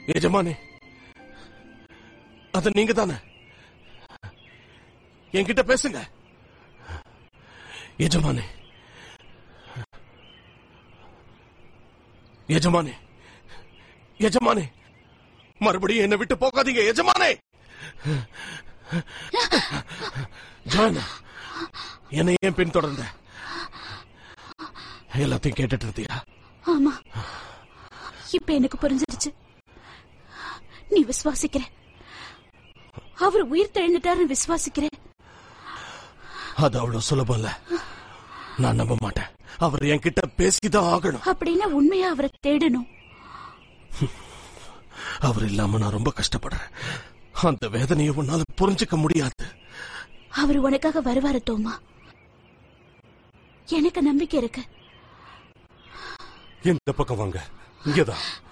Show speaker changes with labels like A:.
A: எஜமானே அது நீங்க தானே என்கிட்ட பேசுங்க எஜமானே எஜமானே எஜமானே மறுபடியும் என்னை விட்டு போகாதீங்க எஜமானே ஜான் என்னை ஏன் பின்தொடர்ந்த எல்லாத்தையும் கேட்டுட்டு இருந்தியா
B: ஆமா இப்ப எனக்கு புரிஞ்சிருச்சு நீ விசுவாசிக்கிற அவர் உயிர் தெழுந்துட்டாருன்னு விசுவாசிக்கிற
A: அது அவ்வளவு சுலபம் இல்ல நான் நம்ப மாட்டேன் அவர் என்கிட்ட பேசிதான் ஆகணும்
B: அப்படின்னா உண்மையா அவரை தேடணும்
A: அவர் இல்லாம நான் ரொம்ப கஷ்டப்படுறேன் அந்த வேதனையை உன்னால புரிஞ்சுக்க முடியாது
B: அவர் உனக்காக வருவாரு தோமா எனக்கு நம்பிக்கை இருக்கு
A: இந்த பக்கம் வாங்க இங்கதான்